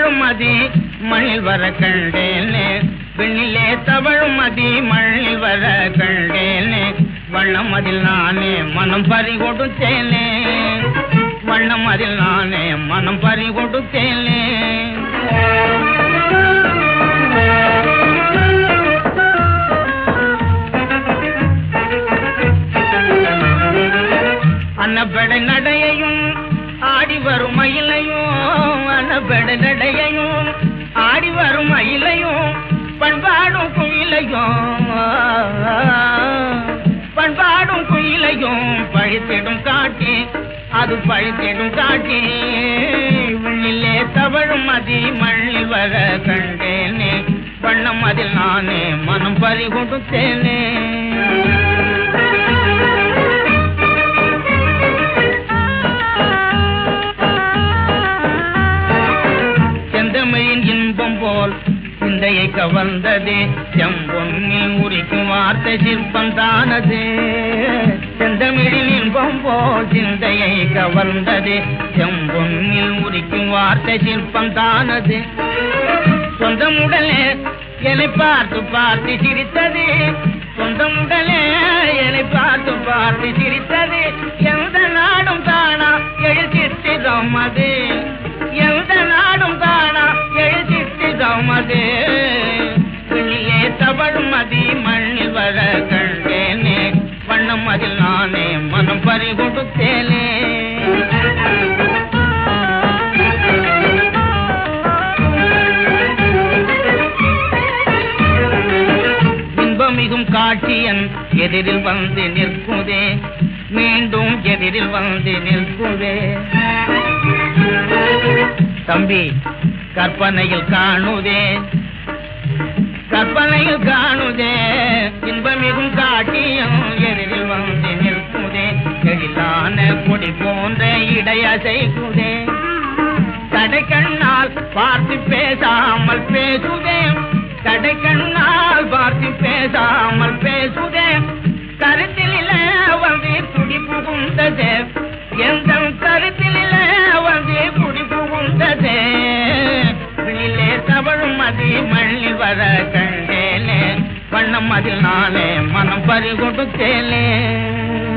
தவழும் மதி மண்ணில் வர கண்டேனே பெண்ணிலே தவழும் மதி மண்ணில் வர கண்டேனே வண்ணம் அதில் நானே மனம் பறி கொடுத்தேனே வண்ணம் அதில் நானே மனம் பறி கொடுத்தேனே அன்னப்பட நடையையும் ஆடி வரும் மயிலையும் அன்னப்பட நடையையும் ஆடி வரும் மயிலையும் பண்பாடும் குயிலையும் பண்பாடும் குயிலையும் பழித்திடும் காட்டி அது பழித்திடும் காட்டி விண்ணிலே தவழும் மதி மண்ணில் வர கண்டேனே வண்ணம் அதில் நானே மனம் பறி கொடுத்தேனே செந்தமிழின் இன்பம் போல் சிந்தையை கவர்ந்ததே செம்பொன்னில் உரிக்கும் வார்த்தை சிற்பம் தானது செந்தமிழின் இன்பம் போல் சிந்தையை கவர்ந்ததே செம்பொன்னில் உரிக்கும் வார்த்தை சிற்பம் தானது சொந்தமுடலே என்னை பார்த்து பார்த்து சிரித்தது சொந்தமுடலே என்னை பார்த்து பார்த்து சிரித்தது எந்த நாடும் காணா எழுச்சித்திரம் அது எந்த நாடும் காணா எழுச்சித்திரம் அது வெளியே தவழும் மதி மண்ணில் வர கண்டேனே வண்ணம் அதில் நானே மனம் பறி கொடுத்தேனே இன்பமிகும் காட்சியன் எதிரில் வந்து நிற்குதே மீண்டும் எதிரில் வந்து நிற்குதே தம்பி கற்பனையில் காணுதே கற்பனையில் காணுதே இன்பமிகும் காட்டியம் எதிரில் வந்து நிற்குதே எழிலான கொடி போன்ற இடையசைக்குதே கடைக்கண்ணால் பார்த்து பேசாமல் பேசுதே கடைக்கண்ணால் பார்த்து பேசாமல் பேசுதே கருத்தில வந்து துடி புகுந்ததே எந்த கருத்தில வந்து குடி புகுந்ததே விழிலே தவழும் மதி மண்ணில் வர கண்டேனே வண்ணம் அதில் நானே மனம் பறி கொடுத்தேனே